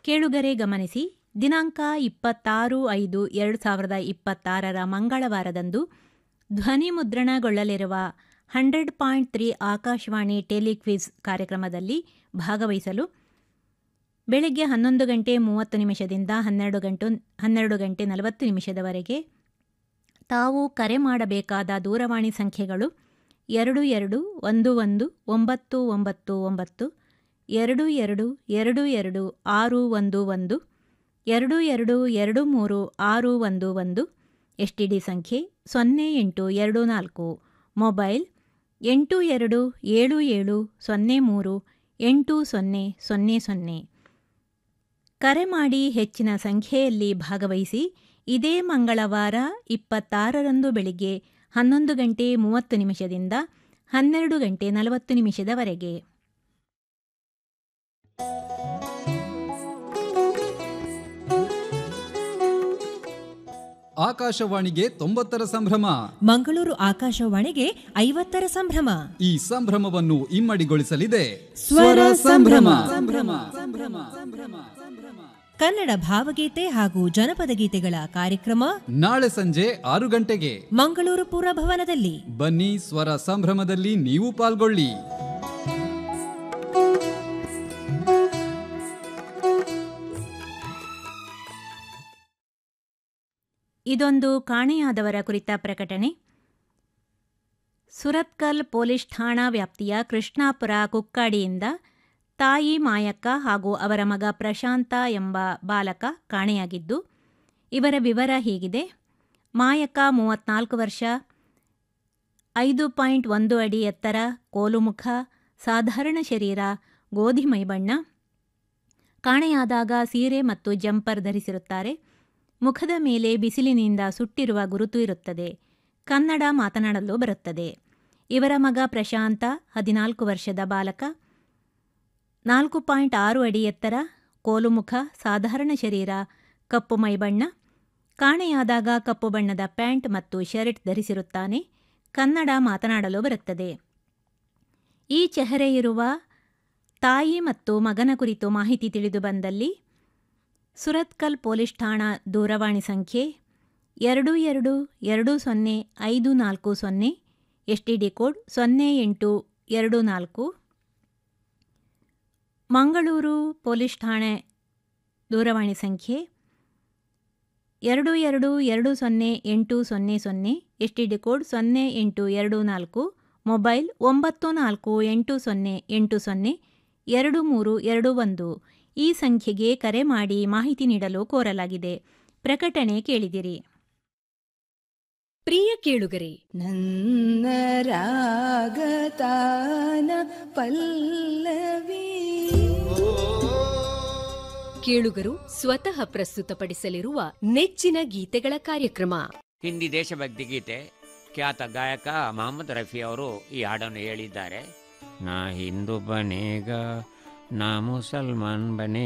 ಕೇಳುಗರೆ ಗಮನಿಸಿ ದಿನಾಂಕ ಇಪ್ಪತ್ತಾರು ಐದು ಎರಡು ಸಾವಿರದ ಇಪ್ಪತ್ತಾರರ ಮಂಗಳವಾರದಂದು ಧ್ವನಿ ಮುದ್ರಣಗೊಳ್ಳಲಿರುವ hundred point three Akashvani telequiz ಕಾರ್ಯಕ್ರಮದಲ್ಲಿ ಭಾಗವಹಿಸಲು ಬೆಳಗ್ಗೆ ಹನ್ನೊಂದು ಗಂಟೆ ಮೂವತ್ತು ನಿಮಿಷದಿಂದ ಹನ್ನೆರಡು ಗಂಟು ಹನ್ನೆರಡು ಗಂಟೆ ನಲವತ್ತು ನಿಮಿಷದವರೆಗೆ ತಾವು ಕರೆ ಮಾಡಬೇಕಾದ ದೂರವಾಣಿ ಸಂಖ್ಯೆಗಳು ಎರಡು ಎರಡು ಒಂದು ಒಂದು ಒಂಬತ್ತು ಒಂಬತ್ತು ಒಂಬತ್ತು ಎರಡು ಎರಡು ಎರಡು ಎರಡು ಆರು ಒಂದು ಒಂದು ಎರಡು ಎರಡು ಎರಡು ಮೂರು ಆರು ಒಂದು ಒಂದು ಎಸ್ ಟಿ ಡಿ ಸಂಖ್ಯೆ ಸೊನ್ನೆ ಎಂಟು ಎರಡು ನಾಲ್ಕು ಮೊಬೈಲ್ ಎಂಟು ಎರಡು ಏಳು ಏಳು ಸೊನ್ನೆ ಮೂರು ಎಂಟು ಸೊನ್ನೆ ಸೊನ್ನೆ ಸೊನ್ನೆ ಕರೆ ಮಾಡಿ ಹೆಚ್ಚಿನ ಸಂಖ್ಯೆಯಲ್ಲಿ ಭಾಗವಹಿಸಿ ಇದೇ ಮಂಗಳವಾರ ಇಪ್ಪತ್ತಾರರಂದು ಬೆಳಿಗ್ಗೆ ಹನ್ನೊಂದು ಗಂಟೆ ಮೂವತ್ತು ನಿಮಿಷದಿಂದ ಹನ್ನೆರಡು ಗಂಟೆ ನಲವತ್ತು ನಿಮಿಷದವರೆಗೆ ಆಕಾಶವಾಣಿಗೆ ತೊಂಬತ್ತರ ಸಂಭ್ರಮ ಮಂಗಳೂರು ಆಕಾಶವಾಣಿಗೆ ಐವತ್ತರ ಸಂಭ್ರಮ ಈ ಸಂಭ್ರಮವನ್ನು ಇಮ್ಮಡಿಗೊಳಿಸಲಿದೆ ಸ್ವರ ಸಂಭ್ರಮ. ಸಂಭ್ರಮ ಸಂಭ್ರಮ ಸಂಭ್ರಮ ಸಂಭ್ರಮ ಕನ್ನಡ ಭಾವಗೀತೆ ಹಾಗೂ ಜನಪದ ಗೀತೆಗಳ ಕಾರ್ಯಕ್ರಮ ನಾಳೆ ಸಂಜೆ ಆರು ಗಂಟೆಗೆ ಮಂಗಳೂರು ಪುರಭವನದಲ್ಲಿ ಬನ್ನಿ ಸ್ವರ ಸಂಭ್ರಮದಲ್ಲಿ ನೀವು ಪಾಲ್ಗೊಳ್ಳಿ ಇದೊಂದು ಕಾಣೆಯಾದವರ ಕುರಿತ ಪ್ರಕಟಣೆ ಸುರತ್ಕಲ್ ಪೊಲೀಸ್ ಠಾಣಾ ವ್ಯಾಪ್ತಿಯ ಕೃಷ್ಣಾಪುರ ಕುಕ್ಕಾಡಿಯಿಂದ ತಾಯಿ ಮಾಯಕ್ಕ ಹಾಗೂ ಅವರ ಮಗ ಪ್ರಶಾಂತ ಎಂಬ ಬಾಲಕ ಕಾಣೆಯಾಗಿದ್ದು ಇವರ ವಿವರ ಹೀಗಿದೆ ಮಾಯಕ್ಕ ಮೂವತ್ನಾಲ್ಕು ವರ್ಷ ಐದು ಪಾಯಿಂಟ್ ಒಂದು ಅಡಿ ಎತ್ತರ ಕೋಲುಮುಖ ಸಾಧಾರಣ ಶರೀರ ಗೋಧಿ ಮೈಬಣ್ಣ ಕಾಣೆಯಾದಾಗ ಸೀರೆ ಮತ್ತು ಜಂಪರ್ ಧರಿಸಿರುತ್ತಾರೆ ಮುಖದ ಮೇಲೆ ಬಿಸಿಲಿನಿಂದ ಸುಟ್ಟಿರುವ ಗುರುತು ಇರುತ್ತದೆ ಕನ್ನಡ ಮಾತನಾಡಲು ಬರುತ್ತದೆ ಇವರ ಮಗ ಪ್ರಶಾಂತ ಹದಿನಾಲ್ಕು ವರ್ಷದ ಬಾಲಕ ನಾಲ್ಕು ಪಾಯಿಂಟ್ ಆರು ಅಡಿ ಎತ್ತರ ಕೋಲುಮುಖ ಸಾಧಾರಣ ಶರೀರ ಕಪ್ಪು ಮೈಬಣ್ಣ ಕಾಣೆಯಾದಾಗ ಕಪ್ಪು ಬಣ್ಣದ ಪ್ಯಾಂಟ್ ಮತ್ತು ಶರ್ಟ್ ಧರಿಸಿರುತ್ತಾನೆ ಕನ್ನಡ ಮಾತನಾಡಲು ಬರುತ್ತದೆ ಈ ಚೆಹರೆ ಇರುವ ತಾಯಿ ಮತ್ತು ಮಗನ ಕುರಿತು ಮಾಹಿತಿ ತಿಳಿದು ಬಂದಲ್ಲಿ ಸುರತ್ಕಲ್ ಪೊಲೀಸ್ ಠಾಣಾ ದೂರವಾಣಿ ಸಂಖ್ಯೆ ಎರಡು ಎರಡು ಎರಡು ಸೊನ್ನೆ ಐದು ನಾಲ್ಕು ಸೊನ್ನೆ ಎಸ್ ಟಿ ಡಿ ಕೋಡ್ ಸೊನ್ನೆ ಎಂಟು ಎರಡು ನಾಲ್ಕು ಮಂಗಳೂರು ಪೊಲೀಸ್ ಠಾಣೆ ದೂರವಾಣಿ ಸಂಖ್ಯೆ ಎರಡು ಎರಡು ಎರಡು ಸೊನ್ನೆ ಎಂಟು ಸೊನ್ನೆ ಸೊನ್ನೆ ಎಸ್ ಟಿ ಡಿ ಕೋಡ್ ಸೊನ್ನೆ ಎಂಟು ಎರಡು ನಾಲ್ಕು ಮೊಬೈಲ್ ಒಂಬತ್ತು ನಾಲ್ಕು ಎಂಟು ಸೊನ್ನೆ ಎಂಟು ಸೊನ್ನೆ ಎರಡು ಮೂರು ಎರಡು ಒಂದು ಈ ಸಂಖ್ಯೆಗೆ ಕರೆ ಮಾಡಿ ಮಾಹಿತಿ ನೀಡಲು ಕೋರಲಾಗಿದೆ ಪ್ರಕಟಣೆ ಕೇಳಿದಿರಿ ಪ್ರಿಯ ಕೇಳುಗರೆ ನನ್ನ ರಾಗತಾನ ಪಲ್ಲವಿ ಕೇಳುಗರು ಸ್ವತಃ ಪ್ರಸ್ತುತಪಡಿಸಲಿರುವ ನೆಚ್ಚಿನ ಗೀತೆಗಳ ಕಾರ್ಯಕ್ರಮ ಹಿಂದಿ ದೇಶಭಕ್ತಿ ಗೀತೆ ಖ್ಯಾತ ಗಾಯಕ ಮೊಹಮ್ಮದ್ ರಫಿ ಅವರು ಈ ಹಾಡನ್ನು ಹೇಳಿದ್ದಾರೆ ನಾ ಹಿಂದೂ ಬನೇಗ ನಾ ಮುಸಲ್ಮಾನ್ ಬನೇ